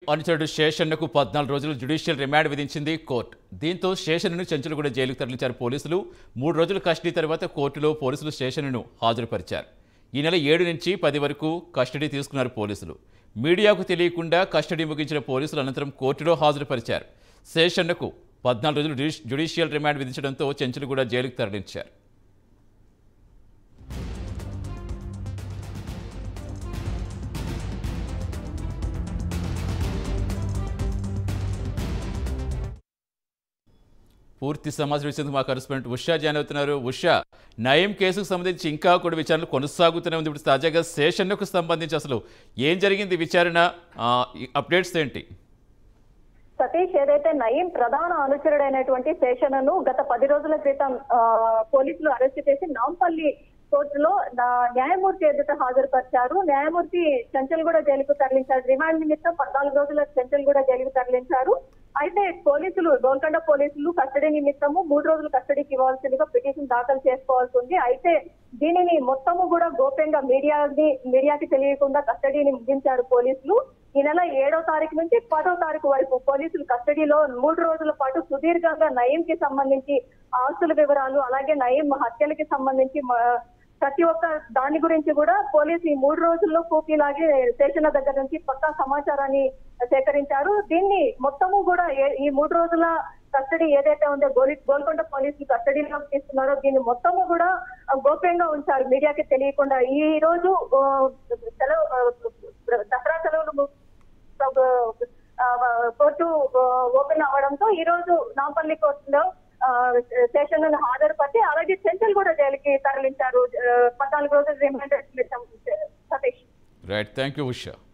అనుచరుడు శేషన్నకు పద్నాలుగు రోజులు జ్యుడిషియల్ రిమాండ్ విధించింది కోర్టు దీంతో శేషన్ను చెంచులగూడ జైలుకు తరలించారు పోలీసులు మూడు రోజుల కస్టడీ తర్వాత కోర్టులో పోలీసులు శేషన్ను హాజరుపరిచారు ఈ నెల ఏడు నుంచి పది వరకు కస్టడీ తీసుకున్నారు పోలీసులు మీడియాకు తెలియకుండా కస్టడీ ముగించిన పోలీసులు అనంతరం కోర్టులో హాజరుపరిచారు శేషన్నకు పద్నాలుగు రోజులు జ్యుడిష్- జ్యుడిషియల్ రిమాండ్ విధించడంతో చెంచులగూడ జైలుకు తరలించారు పూర్తి సమాచారం ఇచ్చేందుకు మా కరెస్పాండెంట్ ఉషా జాయిన్ అవుతున్నారు ఉషా నయం కేసుకు సంబంధించి ఇంకా కూడా విచారణ కొనసాగుతూనే ఉంది ఇప్పుడు తాజాగా శేషన్కు సంబంధించి అసలు ఏం జరిగింది విచారణ ఆ, ఈ అప్డేట్స్ ఏంటి సతీష్ ఏదైతే నయీం ప్రధాన అనుచరుడైనటువంటి శేషనను గత పది రోజుల క్రితం ఆ, పోలీసులు అరెస్ట్ చేసి నాంపల్లి కోర్టులో నా- న్యాయమూర్తి ఎదుట హాజరుపరిచారు న్యాయమూర్తి చెంచల్గూడ జైలుకు తరలించారు రిమాండ్ నిమిత్తం పద్నాలుగు రోజుల చెంచల్గూడ జైలుకు తరలించారు అయితే పోలీసులు గోల్కొండ పోలీసులు కస్టడీ నిమిత్తము మూడు రోజులు కస్టడీకి ఇవ్వాల్సిందిగా పిటిషన్ దాఖలు చేసుకోవాల్సి ఉంది అయితే దీనిని మొత్తము కూడా గోప్యంగా మీడియాని మీడియాకి తెలియకుండా కస్టడీని ముగించారు పోలీసులు ఈ నెల ఏడో తారీఖు నుంచి పదో తారీఖు వరకు పోలీసులు కస్టడీలో మూడు రోజుల పాటు సుదీర్ఘంగా నయీం కి సంబంధించి ఆస్తుల వివరాలు అలాగే నయీం హత్యలకి సంబంధించి మ- ప్రతి ఒక్క దాని గురించి కూడా పోలీసు ఈ మూడు రోజుల్లో కూపీలాగి స్టేషన్ల దగ్గర నుంచి పక్కా సమాచారాన్ని సేకరించారు దీన్ని మొత్తము కూడా ఏ- ఈ మూడు రోజుల కస్టడీ ఏదైతే ఉందో గోలి గోల్కొండ పోలీసులు కస్టడీలో తీసుకున్నారో దీన్ని మొత్తము కూడా ఆ, గోప్యంగా ఉంచారు మీడియాకి తెలియకుండా ఈ రోజు ఆ, సెలవు ఆ, దసరా సెలవులు ము- ఆ, కోర్టు ఆ, ఓపెన్ అవడంతో ఈ రోజు నాంపల్లి కోర్టులో ఆ, స్టేషన్ హాజరుపరిచి అలాగే సెంట్రల్ కూడా జైలుకి తరలించారు ఆ, పద్నాలుగు రోజులు remand Satish right thank you Usha